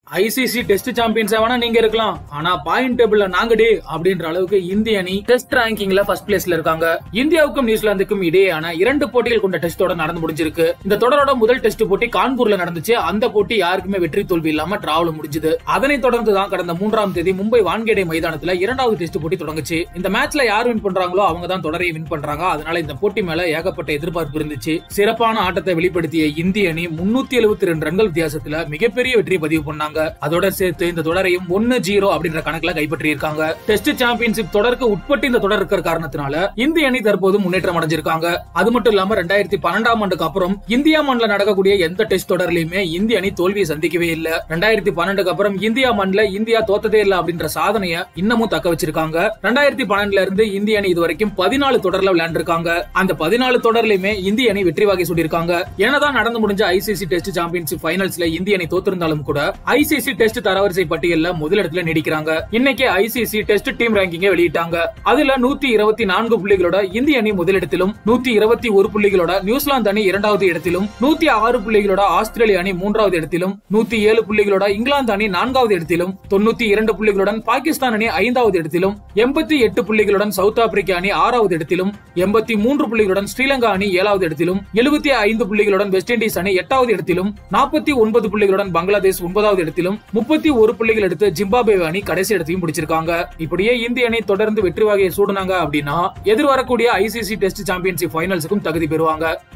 ICC test சாம்பியன்ஸா வேணா நீங்க இருக்கலாம் ஆனா பாயிண்ட் டேபிள்ல நாங்கடி அப்படின்ற அளவுக்கு இந்திய அணி டெஸ்ட் ரேங்கிங்ல ஃபர்ஸ்ட் பிளேஸ்ல இருக்காங்க இந்தியாவுக்கும் நியூசிலாந்துக்கும் இடையேயான இரண்டு போட்டிகள் கொண்ட டெஸ்ட் தொடர் நடந்து முடிஞ்சிருக்கு இந்த தொடரோட முதல் டெஸ்ட் போட்டி கான்பூர்ல நடந்துச்சு அந்த போட்டி யாருக்குமே வெற்றி தோல்வி இல்லாம டிராவல் முடிஞ்சது அதனைத் தொடர்ந்து தான் கடந்த மூன்றாம் தேதி மும்பை வான்கேடே மைதானத்துல இரண்டாவது டெஸ்ட் போட்டி தொடங்குச்சு இந்த மேட்ச்ல யார் வின் பண்றாங்களோ அவங்க தான் தொடரை வின் பண்றாங்க அதனால இந்த போட்டி மேல ஏகப்பட்ட எதிர்பார்ப்பு இருந்துச்சு சிறப்பான ஆட்டத்தை வெளிப்படுத்திய இந்திய அணி முன்னூத்தி எழுபத்தி ரெண்டு ரன்கள் வித்தியாசத்துல மிகப்பெரிய வெற்றி பதிவு பண்ணாங்க அதோட சேர்த்து இந்த தொடரையும் ஒன்னு ஜீரோ அப்படின்ற கணக்குல கைப்பற்றி இருக்காங்க டெஸ்ட் சாம்பியன்ஷிப் தொடருக்கு உட்பட்டு இந்த தொடர் இருக்கிற காரணத்தினால இந்திய அணி தற்போது முன்னேற்றம் அடைஞ்சிருக்காங்க அது மட்டும் இல்லாம ரெண்டாயிரத்தி பன்னெண்டாம் ஆண்டுக்கு அப்புறம் இந்தியா மண்ணில் நடக்கக்கூடிய எந்த டெஸ்ட் தொடர்லயுமே இந்திய அணி தோல்வியை சந்திக்கவே இல்ல ரெண்டாயிரத்தி பன்னெண்டுக்கு அப்புறம் இந்தியா மண்ணில் இந்தியா தோத்ததே இல்ல அப்படின்ற சாதனையை இன்னமும் தக்க வச்சிருக்காங்க ரெண்டாயிரத்தி பன்னெண்டுல இருந்து இந்திய அணி இது வரைக்கும் பதினாலு தொடர்ல விளையாண்டிருக்காங்க அந்த பதினாலு தொடர்லயுமே இந்திய அணி வெற்றி வாகை சூடியிருக்காங்க என்னதான் நடந்து முடிஞ்ச ஐசிசி டெஸ்ட் சாம்பியன்ஷிப் ஃபைனல்ஸ்ல இந்திய அணி தோத்திருந்தாலும் கூட ஐசிசி டெஸ்ட் தரவரிசை பட்டியல்ல முதலிடத்துல நீடிக்கிறாங்க இன்னைக்கு ஐசிசி டெஸ்ட் டீம் ரேங்கிங்க வெளியிட்டாங்க அதுல நூத்தி இருபத்தி நான்கு புள்ளிகளோட இந்திய அணி முதலிடத்திலும் நூத்தி இருபத்தி ஒரு புள்ளிகளோட நியூசிலாந்து அணி இரண்டாவது இடத்திலும் நூத்தி ஆறு புள்ளிகளோட ஆஸ்திரேலிய அணி மூன்றாவது இடத்திலும் நூத்தி ஏழு புள்ளிகளோட இங்கிலாந்து அணி நான்காவது இடத்திலும் தொண்ணூத்தி இரண்டு புள்ளிகளுடன் பாகிஸ்தான் அணி ஐந்தாவது இடத்திலும் எண்பத்தி எட்டு புள்ளிகளுடன் சவுத் ஆப்பிரிக்கா அணி ஆறாவது இடத்திலும் எண்பத்தி மூன்று புள்ளிகளுடன் ஸ்ரீலங்கா அணி ஏழாவது இடத்திலும் எழுபத்தி ஐந்து புள்ளிகளுடன் வெஸ்ட் இண்டீஸ் அணி எட்டாவது இடத்திலும் நாற்பத்தி ஒன்பது புள்ளிகளுடன் பங்களாதேஷ் ஒன்பதாவது இடத்திலும் முப்பத்தி ஒரு புள்ளிகள் எடுத்து ஜிம்பாபே அணி கடைசி இடத்தையும் பிடிச்சிருக்காங்க இப்படியே இந்திய அணி தொடர்ந்து வெற்றி வகையை சூடுனாங்க அப்படின்னா எதிர்வரக்கூடிய ஐசிசி டெஸ்ட் சாம்பியன்ஷிப் ஃபைனல்ஸுக்கும் தகுதி பெறுவாங்க